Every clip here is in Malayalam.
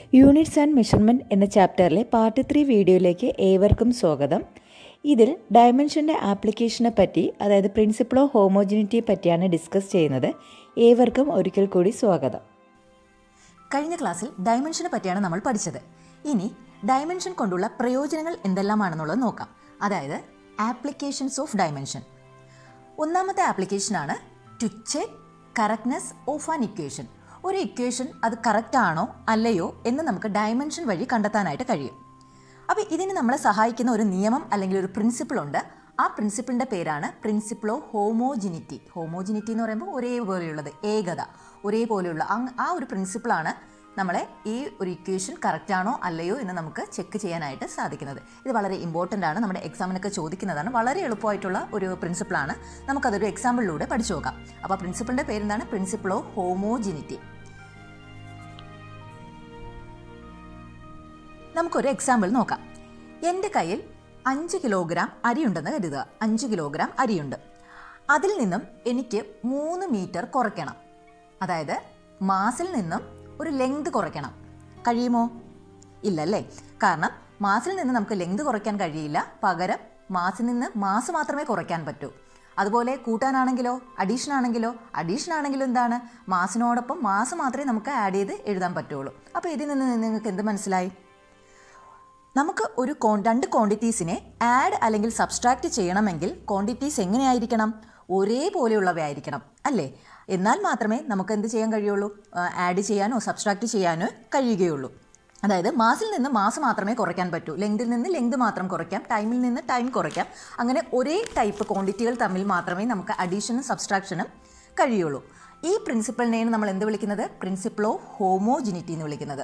യൂണിറ്റ്സ് ആൻഡ് മെഷർമെൻറ്റ് എന്ന ചാപ്റ്ററിലെ പാർട്ട് ത്രീ വീഡിയോയിലേക്ക് ഏവർക്കും സ്വാഗതം ഇതിൽ ഡയമെൻഷൻ്റെ ആപ്ലിക്കേഷനെ പറ്റി അതായത് പ്രിൻസിപ്പിൾ ഓഫ് ഹോമോജിനിറ്റിയെ പറ്റിയാണ് ഡിസ്കസ് ചെയ്യുന്നത് ഏവർക്കും ഒരിക്കൽ കൂടി സ്വാഗതം കഴിഞ്ഞ ക്ലാസ്സിൽ ഡയമെൻഷനെ പറ്റിയാണ് നമ്മൾ പഠിച്ചത് ഇനി ഡയമെൻഷൻ കൊണ്ടുള്ള പ്രയോജനങ്ങൾ എന്തെല്ലാമാണെന്നുള്ളത് നോക്കാം അതായത് ആപ്ലിക്കേഷൻസ് ഓഫ് ഡയമെൻഷൻ ഒന്നാമത്തെ ആപ്ലിക്കേഷനാണ് to check correctness of an equation ഒരു ഇക്വേഷൻ അത് കറക്റ്റ് ആണോ അല്ലയോ എന്ന് നമുക്ക് ഡയമെൻഷൻ വഴി കണ്ടെത്താനായിട്ട് കഴിയും അപ്പോൾ ഇതിന് നമ്മളെ സഹായിക്കുന്ന ഒരു നിയമം അല്ലെങ്കിൽ ഒരു പ്രിൻസിപ്പിൾ ഉണ്ട് ആ പ്രിൻസിപ്പിളിൻ്റെ പേരാണ് പ്രിൻസിപ്പിൾ ഓഫ് ഹോമോജിനിറ്റി ഹോമോജിനിറ്റി എന്ന് പറയുമ്പോൾ ഒരേപോലെയുള്ളത് ഏകത ഒരേപോലെയുള്ള അങ് ആ ഒരു പ്രിൻസിപ്പിളാണ് നമ്മളെ ഈ ഒരു ഇക്വേഷൻ കറക്റ്റ് ആണോ അല്ലയോ എന്ന് നമുക്ക് ചെക്ക് ചെയ്യാനായിട്ട് സാധിക്കുന്നത് ഇത് വളരെ ഇമ്പോർട്ടൻ്റ് ആണ് നമ്മുടെ എക്സാമിനൊക്കെ ചോദിക്കുന്നതാണ് വളരെ എളുപ്പമായിട്ടുള്ള ഒരു പ്രിൻസിപ്പിളാണ് നമുക്കതൊരു എക്സാമ്പിളിലൂടെ പഠിച്ചു നോക്കാം അപ്പോൾ പ്രിൻസിപ്പിളിൻ്റെ പേരെന്താണ് പ്രിൻസിപ്പിൾ ഓഫ് ഹോമോജിനിറ്റി നമുക്കൊരു എക്സാമ്പിൾ നോക്കാം എൻ്റെ കയ്യിൽ അഞ്ച് കിലോഗ്രാം അരിയുണ്ടെന്ന് കരുതുക അഞ്ച് കിലോഗ്രാം അരിയുണ്ട് അതിൽ നിന്നും എനിക്ക് മൂന്ന് മീറ്റർ കുറയ്ക്കണം അതായത് മാസിൽ നിന്നും ഒരു ലെങ്ത് കുറയ്ക്കണം കഴിയുമോ ഇല്ലല്ലേ കാരണം മാസിൽ നിന്ന് നമുക്ക് ലെങ്ത് കുറയ്ക്കാൻ കഴിയില്ല പകരം മാസിൽ നിന്ന് മാസ് മാത്രമേ കുറയ്ക്കാൻ പറ്റൂ അതുപോലെ കൂട്ടാനാണെങ്കിലോ അഡീഷൻ ആണെങ്കിലോ അഡീഷൻ ആണെങ്കിലോ എന്താണ് മാസിനോടൊപ്പം മാസ് മാത്രമേ നമുക്ക് ആഡ് ചെയ്ത് എഴുതാൻ പറ്റുള്ളൂ അപ്പോൾ ഇതിൽ നിന്ന് നിങ്ങൾക്ക് എന്ത് മനസ്സിലായി നമുക്ക് ഒരു കോ രണ്ട് ക്വാണ്ടിറ്റീസിനെ ആഡ് അല്ലെങ്കിൽ സബ്സ്ട്രാക്റ്റ് ചെയ്യണമെങ്കിൽ ക്വാണ്ടിറ്റീസ് എങ്ങനെയായിരിക്കണം ഒരേപോലെയുള്ളവയായിരിക്കണം അല്ലേ എന്നാൽ മാത്രമേ നമുക്ക് എന്ത് ചെയ്യാൻ കഴിയുള്ളൂ ആഡ് ചെയ്യാനോ സബ്സ്ട്രാക്റ്റ് ചെയ്യാനോ കഴിയുകയുള്ളൂ അതായത് മാസിൽ നിന്ന് മാസ് മാത്രമേ കുറയ്ക്കാൻ പറ്റൂ ലെങ്തിൽ നിന്ന് ലെങ്ത് മാത്രം കുറയ്ക്കാം ടൈമിൽ നിന്ന് ടൈം കുറയ്ക്കാം അങ്ങനെ ഒരേ ടൈപ്പ് ക്വാണ്ടിറ്റികൾ തമ്മിൽ മാത്രമേ നമുക്ക് അഡീഷനും സബ്സ്ട്രാക്ഷനും കഴിയുള്ളൂ ഈ പ്രിൻസിപ്പിളിനെയാണ് നമ്മൾ എന്ത് വിളിക്കുന്നത് പ്രിൻസിപ്പിൾ ഓഫ് ഹോമോജിനിറ്റി എന്ന് വിളിക്കുന്നത്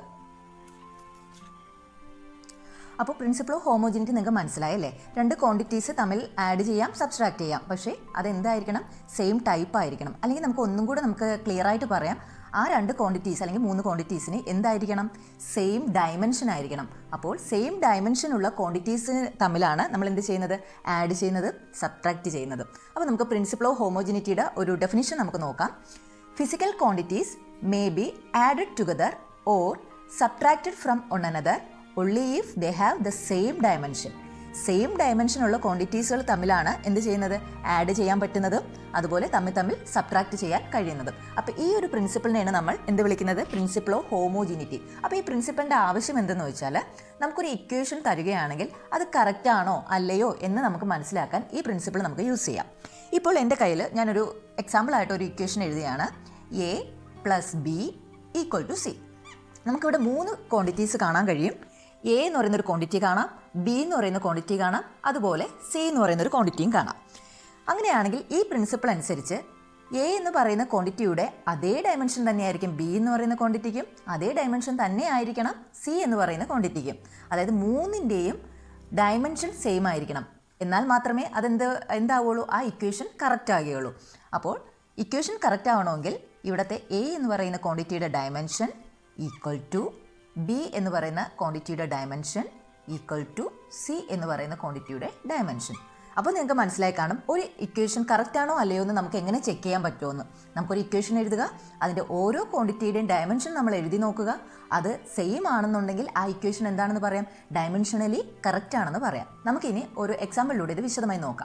അപ്പോൾ പ്രിൻസിപ്പിൾ ഓഫ് ഹോമോജിനിറ്റി നിങ്ങൾക്ക് മനസ്സിലായല്ലേ രണ്ട് ക്വാണ്ടിറ്റീസ് തമ്മിൽ ആഡ് ചെയ്യാം സബ്സ്ട്രാക്ട് ചെയ്യാം പക്ഷേ അതെന്തായിരിക്കണം സെയിം ടൈപ്പ് ആയിരിക്കണം അല്ലെങ്കിൽ നമുക്ക് ഒന്നും കൂടെ നമുക്ക് ക്ലിയർ ആയിട്ട് പറയാം ആ രണ്ട് ക്വാണ്ടിറ്റീസ് അല്ലെങ്കിൽ മൂന്ന് ക്വാണ്ടിറ്റീസിന് എന്തായിരിക്കണം സെയിം ഡയമെൻഷൻ ആയിരിക്കണം അപ്പോൾ സെയിം ഡയമെൻഷനുള്ള ക്വാണ്ടിറ്റീസ് തമ്മിലാണ് നമ്മൾ എന്ത് ചെയ്യുന്നത് ആഡ് ചെയ്യുന്നത് സബ്ട്രാക്ട് ചെയ്യുന്നത് അപ്പോൾ നമുക്ക് പ്രിൻസിപ്പിൾ ഓഫ് ഹോമോജിനിറ്റിയുടെ ഒരു ഡെഫിനിഷൻ നമുക്ക് നോക്കാം physical quantities may be added together or subtracted from one another only if they have the same dimension same ഡയമെൻഷനുള്ള ക്വാണ്ടിറ്റീസുകൾ തമ്മിലാണ് എന്ത് ചെയ്യുന്നത് ആഡ് ചെയ്യാൻ പറ്റുന്നതും അതുപോലെ തമ്മിൽ തമ്മിൽ സബ്ട്രാക്ട് ചെയ്യാൻ കഴിയുന്നതും അപ്പോൾ ഈ ഒരു പ്രിൻസിപ്പിളിനെയാണ് നമ്മൾ എന്ത് വിളിക്കുന്നത് പ്രിൻസിപ്പിൾ ഓഫ് ഹോമോജിനിറ്റി അപ്പോൾ ഈ പ്രിൻസിപ്പിളിൻ്റെ ആവശ്യം എന്തെന്ന് വെച്ചാൽ നമുക്കൊരു ഇക്വേഷൻ തരികയാണെങ്കിൽ അത് കറക്റ്റ് ആണോ അല്ലയോ എന്ന് നമുക്ക് മനസ്സിലാക്കാൻ ഈ പ്രിൻസിപ്പിൾ നമുക്ക് യൂസ് ചെയ്യാം ഇപ്പോൾ എൻ്റെ കയ്യിൽ ഞാനൊരു എക്സാമ്പിളായിട്ട് ഒരു ഇക്വേഷൻ എഴുതുകയാണ് A plus B equal to C നമുക്കിവിടെ മൂന്ന് ക്വാണ്ടിറ്റീസ് കാണാൻ കഴിയും എ എന്ന് പറയുന്ന ഒരു ക്വാണ്ടിറ്റി കാണാം ബി എന്ന് പറയുന്ന ക്വാണ്ടിറ്റി കാണാം അതുപോലെ സി എന്ന് പറയുന്ന ഒരു ക്വാണ്ടിറ്റിയും കാണാം അങ്ങനെയാണെങ്കിൽ ഈ പ്രിൻസിപ്പിൾ അനുസരിച്ച് എ എന്ന് പറയുന്ന ക്വാണ്ടിറ്റിയുടെ അതേ ഡയമെൻഷൻ തന്നെയായിരിക്കും ബി എന്ന് പറയുന്ന ക്വാണ്ടിറ്റിക്കും അതേ ഡയമെൻഷൻ തന്നെ ആയിരിക്കണം സി എന്ന് പറയുന്ന ക്വാണ്ടിറ്റിക്കും അതായത് മൂന്നിൻ്റെയും ഡയമെൻഷൻ സെയിം ആയിരിക്കണം എന്നാൽ മാത്രമേ അതെന്ത് എന്താവുള്ളൂ ആ ഇക്വേഷൻ കറക്റ്റ് ആകുകയുള്ളൂ അപ്പോൾ ഇക്വേഷൻ കറക്റ്റ് ആവണമെങ്കിൽ ഇവിടുത്തെ എ എന്ന് പറയുന്ന ക്വാണ്ടിറ്റിയുടെ ഡയമെൻഷൻ ഈക്വൽ ടു ബി എന്ന് പറയുന്ന ക്വാണ്ടിറ്റിയുടെ ഡയമെൻഷൻ ഈക്വൽ ടു സി എന്ന് പറയുന്ന ക്വാണ്ടിറ്റിയുടെ ഡയമെൻഷൻ അപ്പോൾ നിങ്ങൾക്ക് മനസ്സിലായി കാണും ഒരു ഇക്വേഷൻ കറക്റ്റ് ആണോ അല്ലയോ എന്ന് നമുക്ക് എങ്ങനെ ചെക്ക് ചെയ്യാൻ പറ്റുമെന്ന് നമുക്കൊരു ഇക്വേഷൻ എഴുതുക അതിൻ്റെ ഓരോ ക്വാണ്ടിറ്റിയുടെയും ഡയമെൻഷൻ നമ്മൾ എഴുതി നോക്കുക അത് സെയിം ആണെന്നുണ്ടെങ്കിൽ ആ ഇക്വേഷൻ എന്താണെന്ന് പറയാം ഡയമെൻഷനലി കറക്റ്റ് ആണെന്ന് പറയാം നമുക്കിനി ഒരു എക്സാമ്പിളിലൂടെ ഇത് വിശദമായി നോക്കാം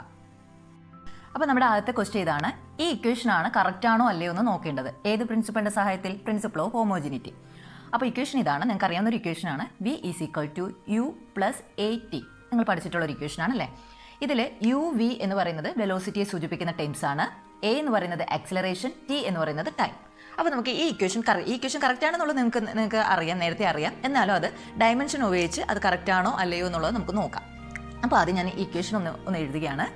അപ്പോൾ നമ്മുടെ ആദ്യത്തെ ക്വസ്റ്റ്യൻ ഇതാണ് ഈ ഇക്വേഷൻ ആണ് കറക്റ്റ് ആണോ അല്ലയോ എന്ന് നോക്കേണ്ടത് ഏത് പ്രിൻസിപ്പളിൻ്റെ സഹായത്തിൽ പ്രിൻസിപ്പിൾ ഓഫ് ഹോമോജിനിറ്റി അപ്പോൾ ഇക്വേഷൻ ഇതാണ് നിങ്ങൾക്ക് അറിയാവുന്ന ഒരു ഇക്വേഷൻ ആണ് V is equal to U plus A T നിങ്ങൾ പഠിച്ചിട്ടുള്ള ഒരു ഇക്വേഷൻ ആണല്ലേ ഇതിൽ യു വി എന്ന് പറയുന്നത് വെലോസിറ്റിയെ സൂചിപ്പിക്കുന്ന ടൈംസ് ആണ് എ എന്ന് പറയുന്നത് ആക്സിലറേഷൻ ടി എന്ന് പറയുന്നത് ടൈം അപ്പോൾ നമുക്ക് ഈ ഇക്വേഷൻ ഈ ഇക്വേഷൻ കറക്റ്റ് ആണെന്നുള്ളത് നിങ്ങൾക്ക് നിങ്ങൾക്ക് അറിയാം നേരത്തെ അറിയാം എന്നാലും അത് ഡയമെൻഷൻ ഉപയോഗിച്ച് അത് കറക്റ്റ് ആണോ അല്ലയോ എന്നുള്ളത് നമുക്ക് നോക്കാം അപ്പോൾ ആദ്യം ഞാൻ ഈ ഇക്വേഷൻ ഒന്ന് ഒന്ന് എഴുതുകയാണ്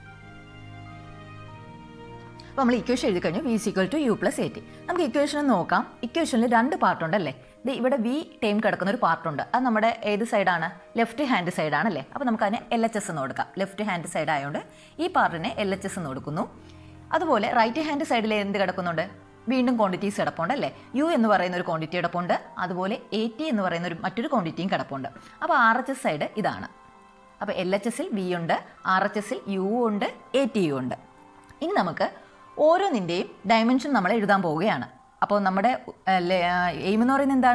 അപ്പോൾ നമ്മൾ ഇക്വേഷൻ എഴുതി കഴിഞ്ഞു V equal to U plus A T നമുക്ക് ഇക്വേഷൻ നോക്കാം ഇക്വേഷനിൽ രണ്ട് പാർട്ടുണ്ടല്ലേ ഇത് ഇവിടെ വി ടൈം കിടക്കുന്ന ഒരു പാർട്ടുണ്ട് അത് നമ്മുടെ ഏത് സൈഡാണ് ലെഫ്റ്റ് ഹാൻഡ് സൈഡാണല്ലേ അപ്പോൾ നമുക്ക് അതിനെ എൽ എച്ച് എസ് എന്ന് കൊടുക്കാം ലെഫ്റ്റ് ഹാൻഡ് സൈഡ് ആയതുകൊണ്ട് ഈ പാർട്ടിനെ എൽ എച്ച് എസ് എന്ന് കൊടുക്കുന്നു അതുപോലെ റൈറ്റ് ഹാൻഡ് സൈഡിൽ എന്ത് കിടക്കുന്നുണ്ട് വീണ്ടും ക്വാണ്ടിറ്റീസ് കിടപ്പുണ്ട് അല്ലേ യു എന്ന് പറയുന്ന ഒരു ക്വാണ്ടിറ്റി കിടപ്പുണ്ട് അതുപോലെ എ ടി എന്ന് പറയുന്ന ഒരു മറ്റൊരു ക്വാണ്ടിറ്റിയും കിടപ്പുണ്ട് അപ്പോൾ ആർ എച്ച് എസ് സൈഡ് ഇതാണ് അപ്പോൾ എൽ എച്ച് എസിൽ വി ഉണ്ട് ആർ എച്ച് എസിൽ യു ഉണ്ട് എ ടി യു ഉണ്ട് ഇനി നമുക്ക് ഓരോന്നിൻ്റെയും ഡയമെൻഷൻ നമ്മൾ എഴുതാൻ പോവുകയാണ് അപ്പോൾ നമ്മുടെ എയിം എന്ന് പറയുന്നത് എന്താണ്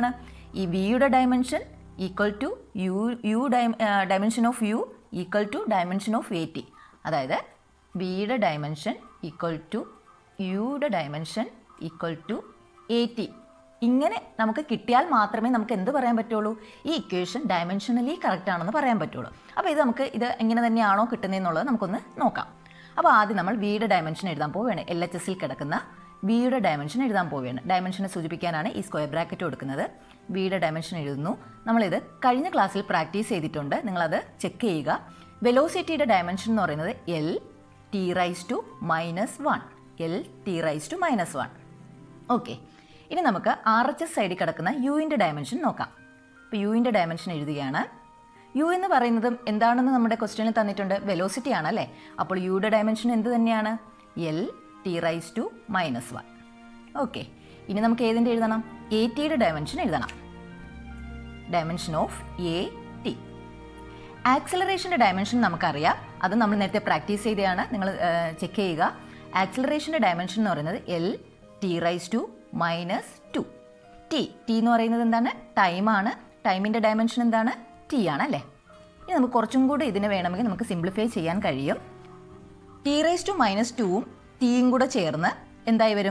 ഈ വിയുടെ dimension equal to U U dimension of U equal to dimension of A T അതായത് വിയുടെ ഡയമെൻഷൻ ഈക്വൽ ടു യുടെ dimension equal to A T ഇങ്ങനെ നമുക്ക് കിട്ടിയാൽ മാത്രമേ നമുക്ക് എന്ത് പറയാൻ പറ്റുള്ളൂ ഈ ഇക്വേഷൻ ഡയമെൻഷനലി കറക്റ്റ് ആണെന്ന് പറയാൻ പറ്റുള്ളൂ അപ്പോൾ ഇത് നമുക്ക് ഇത് എങ്ങനെ തന്നെയാണോ കിട്ടുന്നതെന്നുള്ളത് നമുക്കൊന്ന് നോക്കാം അപ്പോൾ ആദ്യം നമ്മൾ വിയുടെ ഡയമെൻഷൻ എഴുതാൻ പോവുകയാണ് എൽ എച്ച് എസിൽ കിടക്കുന്ന വിയുടെ ഡയമെൻഷൻ എഴുതാൻ പോവുകയാണ് ഡയമെൻഷനെ സൂചിപ്പിക്കാനാണ് ഈ സ്ക്വയർ ബ്രാക്കറ്റ് കൊടുക്കുന്നത് വിയുടെ ഡയമെൻഷൻ എഴുതുന്നു നമ്മളിത് കഴിഞ്ഞ ക്ലാസ്സിൽ പ്രാക്ടീസ് ചെയ്തിട്ടുണ്ട് നിങ്ങളത് ചെക്ക് ചെയ്യുക വെലോസിറ്റിയുടെ ഡയമെൻഷൻ എന്ന് പറയുന്നത് L T raise to minus one L T raise to minus one okay ഇനി നമുക്ക് ആർ എച്ച് എസ് സൈഡിൽ കിടക്കുന്ന യുവിൻ്റെ ഡയമെൻഷൻ നോക്കാം ഇപ്പോൾ യുവിൻ്റെ ഡയമെൻഷൻ എഴുതുകയാണ് യു എന്ന് പറയുന്നതും എന്താണെന്ന് നമ്മുടെ ക്വസ്റ്റ്യനിൽ തന്നിട്ടുണ്ട് വെലോസിറ്റി ആണല്ലേ അപ്പോൾ യുടെ ഡയമെൻഷൻ എന്ത് തന്നെയാണ് L T raise to minus one okay ഇനി നമുക്ക് ഏതിൻ്റെ എഴുതണം എ ടിയുടെ ഡയമെൻഷൻ എഴുതണം ഡയമെൻഷൻ ഓഫ് എ ടി ആക്സിലറേഷൻ്റെ ഡയമെൻഷൻ നമുക്കറിയാം അത് നമ്മൾ നേരത്തെ പ്രാക്ടീസ് ചെയ്തതാണ് നിങ്ങൾ ചെക്ക് ചെയ്യുക ആക്സിലറേഷൻ്റെ ഡയമെൻഷൻ എന്ന് പറയുന്നത് L T raise to minus two T T എന്ന് പറയുന്നത് എന്താണ് ടൈമാണ് ടൈമിൻ്റെ ഡയമെൻഷൻ എന്താണ് ടി ആണ് അല്ലേ ഇനി നമുക്ക് കുറച്ചും കൂടി ഇതിനെ വേണമെങ്കിൽ നമുക്ക് സിംപ്ലിഫൈ ചെയ്യാൻ കഴിയും ടി റൈസ് ടു മൈനസ് ടുവും ടിയും കൂടെ ചേർന്ന് എന്തായി വരും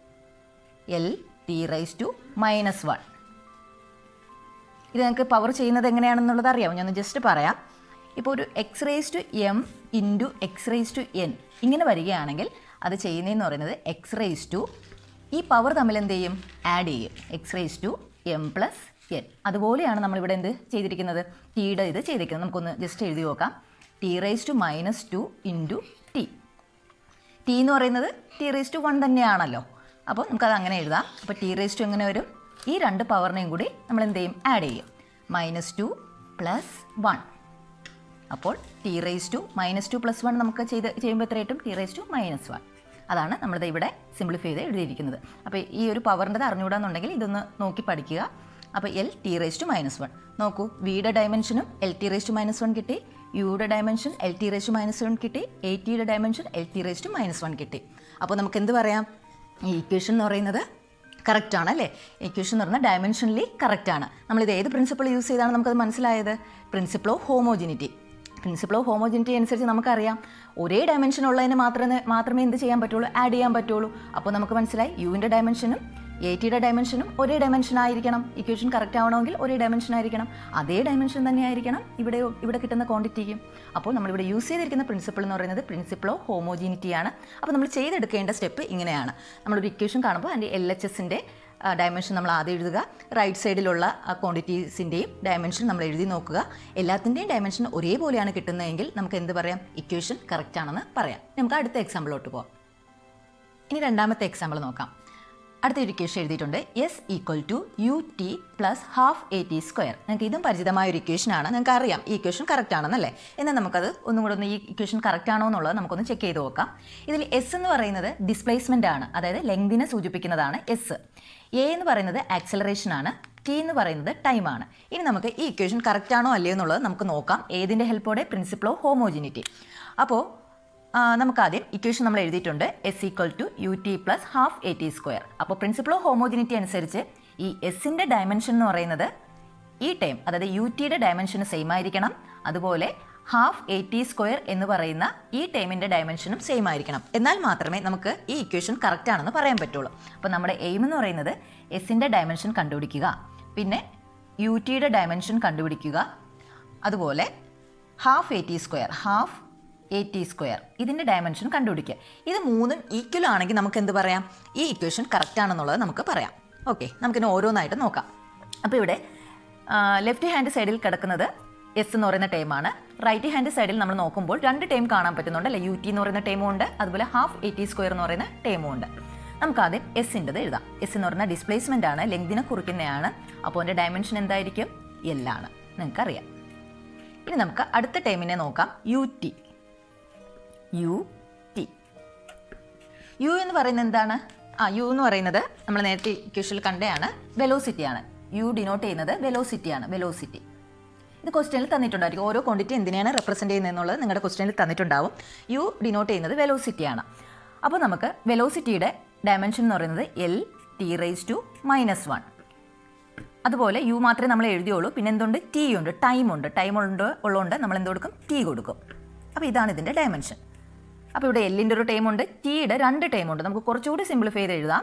L T raise to minus one ഇത് നിങ്ങൾക്ക് പവർ ചെയ്യുന്നത് എങ്ങനെയാണെന്നുള്ളത് അറിയാം ഞാൻ ജസ്റ്റ് പറയാം ഇപ്പോൾ ഒരു X raise to M into X raise to N ഇങ്ങനെ വരികയാണെങ്കിൽ അത് ചെയ്യുന്നതെന്ന് പറയുന്നത് എക്സ് റേസ് ടു ഈ പവർ തമ്മിൽ എന്ത് ചെയ്യും ആഡ് ചെയ്യും X raise to M plus N അതുപോലെയാണ് നമ്മളിവിടെ എന്ത് ചെയ്തിരിക്കുന്നത് ടിയുടെ ഇത് ചെയ്തിരിക്കുന്നത് നമുക്കൊന്ന് ജസ്റ്റ് എഴുതി നോക്കാം T raise to minus two into T T എന്ന് പറയുന്നത് ടി റേസ് ടു വൺ തന്നെയാണല്ലോ അപ്പോൾ നമുക്കത് അങ്ങനെ എഴുതാം അപ്പോൾ ടി റേസ് ടു എങ്ങനെ വരും ഈ രണ്ട് പവറിനെയും കൂടി നമ്മൾ എന്ത് ചെയ്യും ആഡ് ചെയ്യും മൈനസ് ടു പ്ലസ് വൺ അപ്പോൾ T raise to minus two plus one നമുക്ക് ചെയ്ത് ചെയ്യുമ്പോൾ എത്ര കിട്ടും T raise to minus one അതാണ് നമ്മളിത് ഇവിടെ സിംപ്ലിഫൈ ചെയ്ത് എഴുതിയിരിക്കുന്നത് അപ്പോൾ ഈ ഒരു പവറിൻ്റെ അറിഞ്ഞുകൂടാന്നുണ്ടെങ്കിൽ ഇതൊന്ന് നോക്കി പഠിക്കുക അപ്പോൾ L T raise to minus one നോക്കൂ വിയുടെ ഡയമെൻഷനും L T raise to minus one കിട്ടി യുടെ dimension L T raise to minus one കിട്ടി എ ടിയുടെ dimension L T raise to minus one കിട്ടി അപ്പോൾ നമുക്ക് എന്ത് പറയാം ഈ ഇക്വേഷൻ എന്ന് പറയുന്നത് കറക്റ്റ് ആണ് അല്ലേ ഇക്വേഷൻ എന്ന് പറഞ്ഞാൽ ഡയമെൻഷനലി കറക്റ്റ് ആണ് നമ്മളിത് ഏത് പ്രിൻസിപ്പിൾ യൂസ് ചെയ്താണ് നമുക്കത് മനസ്സിലായത് principle of homogeneity principle of homogeneity അനുസരിച്ച് നമുക്കറിയാം ഒരേ ഡയമെൻഷൻ ഉള്ളതിന് മാത്രമേ മാത്രമേ എന്ത് ചെയ്യാൻ പറ്റുള്ളൂ ആഡ് ചെയ്യാൻ പറ്റുള്ളൂ അപ്പോൾ നമുക്ക് മനസ്സിലായി യുവിൻ്റെ ഡയമെൻഷനും എ ടിയുടെ ഡയമെൻഷനും ഒരേ ഡയമെൻഷൻ ആയിരിക്കണം ഇക്വേഷൻ കറക്റ്റ് ആവണമെങ്കിൽ ഒരേ ഡയമെൻഷൻ ആയിരിക്കണം അതേ ഡയമെൻഷൻ തന്നെ ആയിരിക്കണം ഇവിടെ ഇവിടെ കിട്ടുന്ന ക്വാണ്ടിറ്റിക്കും അപ്പോൾ നമ്മളിവിടെ യൂസ് ചെയ്തിരിക്കുന്ന പ്രിൻസിപ്പിൾ എന്ന് പറയുന്നത് പ്രിൻസിപ്പിൾ ഓഫ് ഹോമോജിനിറ്റി ആണ് അപ്പോൾ നമ്മൾ ചെയ്തെടുക്കേണ്ട സ്റ്റെപ്പ് ഇങ്ങനെയാണ് നമ്മളൊരു ഇക്വേഷൻ കാണുമ്പോൾ അതിൻ്റെ എൽ എച്ച് എസിൻ്റെ ഡയമെൻഷൻ നമ്മൾ ആദ്യം എഴുതുക റൈറ്റ് സൈഡിലുള്ള ക്വാണ്ടിറ്റീസിൻ്റെയും ഡയമെൻഷൻ നമ്മൾ എഴുതി നോക്കുക എല്ലാത്തിൻ്റെയും ഡയമെൻഷൻ ഒരേപോലെയാണ് കിട്ടുന്നതെങ്കിൽ നമുക്ക് എന്ത് പറയാം ഇക്വേഷൻ കറക്റ്റ് ആണെന്ന് പറയാം നമുക്ക് അടുത്ത എക്സാമ്പിളോട്ട് പോകാം ഇനി രണ്ടാമത്തെ എക്സാമ്പിൾ നോക്കാം അടുത്ത ഒരു ഇക്വേഷൻ എഴുതിയിട്ടുണ്ട് S equal to U T plus half A T square നിങ്ങൾക്ക് ഇതും പരിചിതമായ ഒരു ഇക്വേഷനാണ് നിങ്ങൾക്ക് അറിയാം ഈ ഇക്വേഷൻ കറക്റ്റ് ആണെന്നല്ലേ എന്നാൽ നമുക്കത് ഒന്നും കൂടെ ഒന്ന് ഈ ഇക്വേഷൻ കറക്റ്റ് ആണോ എന്നുള്ളത് നമുക്കൊന്ന് ചെക്ക് ചെയ്ത് നോക്കാം ഇതിൽ എസ് എന്ന് പറയുന്നത് ഡിസ്പ്ലേസ്മെൻ്റ് ആണ് അതായത് ലെങ്തിനെ സൂചിപ്പിക്കുന്നതാണ് എസ് എ എന്ന് പറയുന്നത് ആക്സലറേഷൻ ആണ് ടി എന്ന് പറയുന്നത് ടൈമാണ് ഇനി നമുക്ക് ഈ ഇക്വേഷൻ കറക്റ്റ് ആണോ അല്ലയോ എന്നുള്ളത് നമുക്ക് നോക്കാം ഏതിൻ്റെ ഹെൽപ്പോടെ പ്രിൻസിപ്പിൾ ഓഫ് ഹോമോജിനിറ്റി അപ്പോൾ നമുക്ക് ആദ്യം ഇക്വേഷൻ നമ്മൾ എഴുതിയിട്ടുണ്ട് S equal to U T plus half A T square അപ്പോൾ പ്രിൻസിപ്പിൾ ഓഫ് ഹോമോജിനിറ്റി അനുസരിച്ച് ഈ എസിൻ്റെ ഡയമെൻഷൻ എന്ന് പറയുന്നത് ഈ ടൈം അതായത് യു ടിയുടെ ഡയമെൻഷന് സെയിം ആയിരിക്കണം അതുപോലെ ഹാഫ് എ ടി സ്ക്വയർ എന്ന് പറയുന്ന ഈ ടൈമിൻ്റെ ഡയമെൻഷനും സെയിം ആയിരിക്കണം എന്നാൽ മാത്രമേ നമുക്ക് ഈ ഇക്വേഷൻ കറക്റ്റ് ആണെന്ന് പറയാൻ പറ്റുള്ളൂ അപ്പോൾ നമ്മുടെ എയിം എന്ന് പറയുന്നത് എസിൻ്റെ ഡയമെൻഷൻ കണ്ടുപിടിക്കുക പിന്നെ യു ടിയുടെ ഡയമെൻഷൻ കണ്ടുപിടിക്കുക അതുപോലെ half A T square half A T square ഇതിൻ്റെ ഡയമെൻഷൻ കണ്ടുപിടിക്കുക ഇത് മൂന്നും ഈക്വൽ ആണെങ്കിൽ നമുക്ക് എന്ത് പറയാം ഈ ഇക്വേഷൻ കറക്റ്റ് ആണെന്നുള്ളത് നമുക്ക് പറയാം ഓക്കെ നമുക്കിനി ഓരോന്നായിട്ട് നോക്കാം അപ്പോൾ ഇവിടെ ലെഫ്റ്റ് ഹാൻഡ് സൈഡിൽ കിടക്കുന്നത് എസ് എന്ന് പറയുന്ന ടൈമാണ് റൈറ്റ് ഹാൻഡ് സൈഡിൽ നമ്മൾ നോക്കുമ്പോൾ രണ്ട് ടൈം കാണാൻ പറ്റുന്നുണ്ട് അല്ലെ യു ടി എന്ന് പറയുന്ന ടൈമും ഉണ്ട് അതുപോലെ ഹാഫ് എ ടി സ്ക്വയർ എന്ന് പറയുന്ന ടൈമും ഉണ്ട് നമുക്ക് ആദ്യം എസിൻ്റെത് എഴുതാം എസ് എന്ന് പറയുന്ന ഡിസ്പ്ലേസ്മെൻ്റ് ആണ് ലെങ്തിനെ കുറിക്കുന്നതാണ് അപ്പോൾ അതിൻ്റെ ഡയമെൻഷൻ എന്തായിരിക്കും എല്ലാണ് നിങ്ങൾക്കറിയാം ഇനി നമുക്ക് അടുത്ത ടൈമിനെ നോക്കാം U T U T U എന്ന് പറയുന്നത് എന്താണ് ആ യു എന്ന് പറയുന്നത് നമ്മൾ നേരത്തെ ഇക്വേഷനിൽ കണ്ടതാണ് വെലോസിറ്റിയാണ് യു ഡിനോട്ട് ചെയ്യുന്നത് വെലോസിറ്റിയാണ് വെലോസിറ്റി ഇത് ക്വസ്റ്റ്യനിൽ തന്നിട്ടുണ്ടായിരിക്കും ഓരോ ക്വാണ്ടിറ്റി എന്തിനാണ് റെപ്രസെൻറ്റ് ചെയ്യുന്നത് എന്നുള്ളത് നിങ്ങളുടെ ക്വസ്റ്റ്യനിൽ തന്നിട്ടുണ്ടാവും യു ഡിനോട്ട് ചെയ്യുന്നത് വെലോസിറ്റിയാണ് അപ്പോൾ നമുക്ക് വെലോസിറ്റിയുടെ ഡയമെൻഷൻ എന്ന് പറയുന്നത് L T raise to minus one അതുപോലെ യു മാത്രമേ നമ്മൾ എഴുതിയുള്ളൂ പിന്നെ എന്തുണ്ട് ടി ഉണ്ട് ടൈം ഉണ്ട് ടൈം ഉണ്ട് ഉള്ളതുകൊണ്ട് നമ്മൾ എന്ത് കൊടുക്കും ടി കൊടുക്കും അപ്പോൾ ഇതാണ് ഇതിൻ്റെ ഡയമെൻഷൻ അപ്പോൾ ഇവിടെ എല്ലിൻ്റെ ഒരു ടൈം ഉണ്ട് ടിയുടെ രണ്ട് ടൈം ഉണ്ട് നമുക്ക് കുറച്ചുകൂടി സിംപ്ലിഫൈ ചെയ്ത് എഴുതാം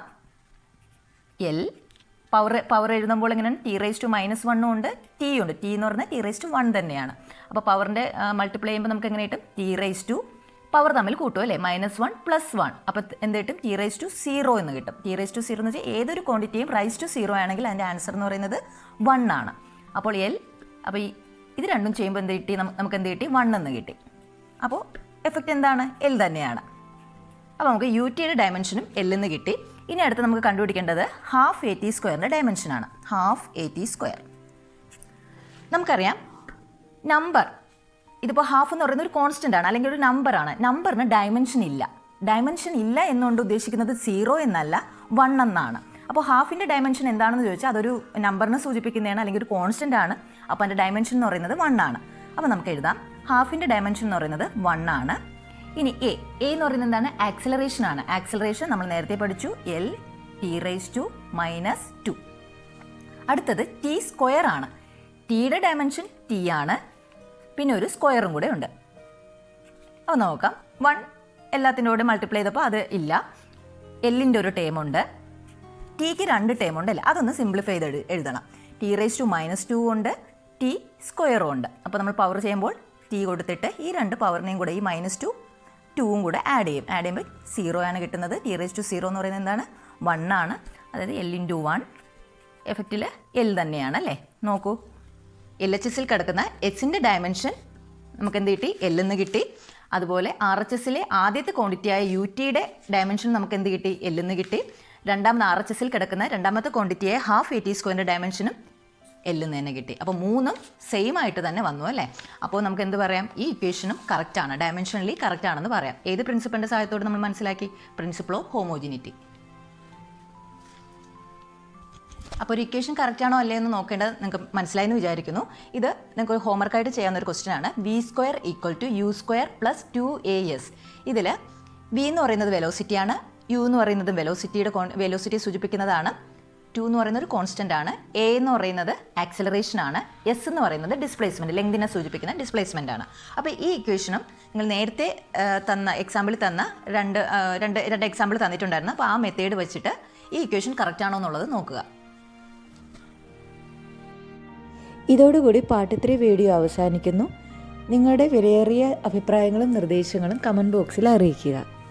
എൽ പവർ പവർ എഴുതുമ്പോൾ എങ്ങനെയാണ് ടി റേസ് ടു മൈനസ് വണ്ണും ഉണ്ട് ടി ഉണ്ട് ടി എന്ന് പറഞ്ഞാൽ ടി റേസ് ടു വൺ തന്നെയാണ് അപ്പോൾ പവറിൻ്റെ മൾട്ടിപ്ലൈ ചെയ്യുമ്പോൾ നമുക്ക് എങ്ങനെ കിട്ടും ടി റേസ് ടു പവർ തമ്മിൽ കൂട്ടും അല്ലേ മൈനസ് വൺ പ്ലസ് വൺ അപ്പോൾ എന്ത് കിട്ടും ടി റേസ് ടു സീറോ എന്ന് കിട്ടും ടി റേസ് ടു സീറോ എന്ന് വെച്ചാൽ ഏതൊരു ക്വാണ്ടിറ്റിയും റൈസ് ടു സീറോ ആണെങ്കിൽ അതിൻ്റെ ആൻസർ എന്ന് പറയുന്നത് വൺ ആണ് അപ്പോൾ എൽ അപ്പോൾ ഈ ഇത് രണ്ടും ചെയ്യുമ്പോൾ എന്ത് കിട്ടി നമുക്ക് നമുക്ക് എന്ത് കിട്ടി വൺ എന്ന് കിട്ടി അപ്പോൾ എഫക്റ്റ് എന്താണ് എൽ തന്നെയാണ് അപ്പോൾ നമുക്ക് യു ടിയുടെ ഡയമെൻഷനും എല്ലെന്ന് കിട്ടി ഇനി അടുത്ത് നമുക്ക് കണ്ടുപിടിക്കേണ്ടത് ഹാഫ് എ ടി സ്ക്വയറിൻ്റെ ഡയമെൻഷനാണ് ഹാഫ് എ ടി സ്ക്വയർ നമുക്കറിയാം നമ്പർ ഇതിപ്പോൾ ഹാഫ് എന്ന് പറയുന്നത് ഒരു കോൺസ്റ്റൻ്റ് ആണ് അല്ലെങ്കിൽ ഒരു നമ്പറാണ് നമ്പറിന് ഡയമെൻഷൻ ഇല്ല ഡയമെൻഷൻ ഇല്ല എന്നുകൊണ്ട് ഉദ്ദേശിക്കുന്നത് സീറോ എന്നല്ല വൺ എന്നാണ് അപ്പോൾ ഹാഫിൻ്റെ ഡയമെൻഷൻ എന്താണെന്ന് ചോദിച്ചാൽ അതൊരു നമ്പറിനെ സൂചിപ്പിക്കുന്നതാണ് അല്ലെങ്കിൽ ഒരു കോൺസ്റ്റൻ്റ് ആണ് അപ്പോൾ അതിൻ്റെ ഡയമെൻഷൻ എന്ന് പറയുന്നത് വൺ ആണ് അപ്പോൾ നമുക്ക് എഴുതാം ഹാഫിൻ്റെ ഡയമെൻഷൻ എന്ന് പറയുന്നത് വൺ ആണ് ഇനി എ എ എന്ന് പറയുന്നത് എന്താണ് ആക്സിലറേഷൻ ആണ് ആക്സിലറേഷൻ നമ്മൾ നേരത്തെ പഠിച്ചു L T raise to minus two അടുത്തത് ടി സ്ക്വയർ ആണ് ടിയുടെ ഡയമെൻഷൻ ടി ആണ് പിന്നെ ഒരു സ്ക്വയറും കൂടെ ഉണ്ട് അപ്പോൾ നോക്കാം വൺ എല്ലാത്തിൻ്റെ കൂടെ മൾട്ടിപ്ലൈ ചെയ്തപ്പോൾ അത് ഇല്ല എല്ലിൻ്റെ ഒരു ടേം ഉണ്ട് ടിക്ക് രണ്ട് ടേം ഉണ്ട് അല്ലേ അതൊന്ന് സിംപ്ലിഫൈ ചെയ്ത് എഴു- എഴുതണം T raise to minus two ഉണ്ട് ടി സ്ക്വയറും ഉണ്ട് അപ്പോൾ നമ്മൾ പവർ ചെയ്യുമ്പോൾ ടി കൊടുത്തിട്ട് ഈ രണ്ട് പവറിനെയും കൂടെ ഈ മൈനസ് ടു ടൂവും കൂടെ ആഡ് ചെയ്യും ആഡ് ചെയ്യുമ്പോൾ സീറോ ആണ് കിട്ടുന്നത് ടി റേസ് ടു സീറോ എന്ന് പറയുന്നത് എന്താണ് വൺ ആണ് അതായത് എൽ ഇൻറ്റു വൺ എഫക്റ്റിൽ എൽ തന്നെയാണ് അല്ലേ നോക്കൂ എൽ എച്ച് എസിൽ കിടക്കുന്ന എച്ചിൻ്റെ ഡയമെൻഷൻ നമുക്ക് എന്ത് കിട്ടി എൽ എന്ന് കിട്ടി അതുപോലെ ആർ എച്ച് എസിലെ ആദ്യത്തെ ക്വാണ്ടിറ്റിയായ യു ടിയുടെ ഡയമെൻഷൻ നമുക്ക് എന്ത് കിട്ടി എൽ എന്ന് കിട്ടി രണ്ടാമത് ആർ എച്ച് എസിൽ കിടക്കുന്ന രണ്ടാമത്തെ ക്വാണ്ടിറ്റിയായ ഹാഫ് എ ടി സ്ക്വയറിൻ്റെ ഡയമെൻഷനും എൽ എന്ന് തന്നെ കിട്ടി അപ്പോൾ മൂന്നും സെയിം ആയിട്ട് തന്നെ വന്നു അല്ലേ അപ്പോൾ നമുക്ക് എന്ത് പറയാം ഈ ഇക്വേഷനും കറക്റ്റ് ആണ് ഡയമെൻഷനലി കറക്റ്റ് ആണെന്ന് പറയാം ഏത് പ്രിൻസിപ്പളിൻ്റെ സഹായത്തോടെ നമ്മൾ മനസ്സിലാക്കി പ്രിൻസിപ്പിൾ ഓഫ് ഹോമോജിനിറ്റി അപ്പോൾ ഒരു ഇക്വേഷൻ കറക്റ്റ് ആണോ അല്ലേ എന്ന് നോക്കേണ്ടത് നിങ്ങൾക്ക് മനസ്സിലായി എന്ന് വിചാരിക്കുന്നു ഇത് നിങ്ങൾക്ക് ഒരു ഹോംവർക്കായിട്ട് ചെയ്യാവുന്ന ഒരു ക്വസ്റ്റ്യൻ ആണ് V square equal to U square plus two A S ഇതിൽ വി എന്ന് പറയുന്നത് വെലോസിറ്റിയാണ് യു എന്ന് പറയുന്നത് വെലോസിറ്റിയുടെ വെലോസിറ്റിയെ സൂചിപ്പിക്കുന്നതാണ് ടു എന്ന് പറയുന്നത് ഒരു കോൺസ്റ്റന്റ് ആണ് എ എന്ന് പറയുന്നത് ആക്സലറേഷൻ ആണ് എസ് എന്ന് പറയുന്നത് ഡിസ്പ്ലേസ്മെന്റ് ലെങ്തിനെ സൂചിപ്പിക്കുന്ന ഡിസ്പ്ലേസ്മെന്റ് ആണ് അപ്പോൾ ഈ ഇക്വേഷനും നിങ്ങൾ നേരത്തെ ആ, തന്ന എക്സാമ്പിൾ തന്ന രണ്ട് ആ, രണ്ട് രണ്ട് എക്സാമ്പിൾ തന്നിട്ടുണ്ടായിരുന്നു അപ്പോൾ ആ മെത്തേഡ് വെച്ചിട്ട് ഈ ഇക്വേഷൻ കറക്റ്റ് ആണോ എന്നുള്ളത് നോക്കുക ഇതോടുകൂടി പാർട്ട് ത്രീ വീഡിയോ അവസാനിക്കുന്നു നിങ്ങളുടെ വിലയേറിയ അഭിപ്രായങ്ങളും നിർദ്ദേശങ്ങളും കമൻറ്റ് ബോക്സിൽ അറിയിക്കുക